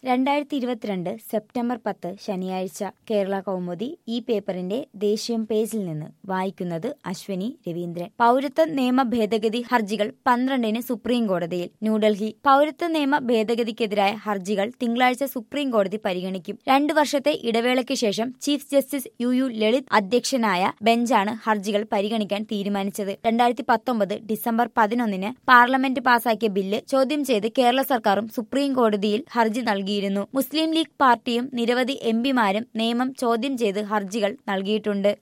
രണ്ടായിരത്തി ഇരുപത്തിരണ്ട് സെപ്റ്റംബർ പത്ത് ശനിയാഴ്ച കേരള കൗമുദി ഈ പേപ്പറിന്റെ ദേശീയം പേജിൽ നിന്ന് വായിക്കുന്നത് അശ്വനി രവീന്ദ്രൻ പൗരത്വ നിയമ ഭേദഗതി ഹർജികൾ പന്ത്രണ്ടിന് സുപ്രീം കോടതിയിൽ ന്യൂഡൽഹി പൗരത്വ നിയമ ഭേദഗതിക്കെതിരായ ഹർജികൾ തിങ്കളാഴ്ച സുപ്രീം കോടതി പരിഗണിക്കും രണ്ടു വർഷത്തെ ഇടവേളയ്ക്ക് ശേഷം chief justice U U Lalit അധ്യക്ഷനായ ബെഞ്ചാണ് ഹർജികൾ പരിഗണിക്കാൻ തീരുമാനിച്ചത് രണ്ടായിരത്തി പത്തൊമ്പത് ഡിസംബർ പതിനൊന്നിന് പാർലമെന്റ് പാസാക്കിയ ബില്ല് ചോദ്യം ചെയ്ത് കേരള സർക്കാരും സുപ്രീം കോടതിയിൽ ഹർജി നൽകിയിരുന്നു മുസ്ലിം ലീഗ് പാർട്ടിയും നിരവധി എംപിമാരും നിയമം ചോദ്യം ചെയ്ത് ഹർജികൾ നൽകിയിട്ടുണ്ട്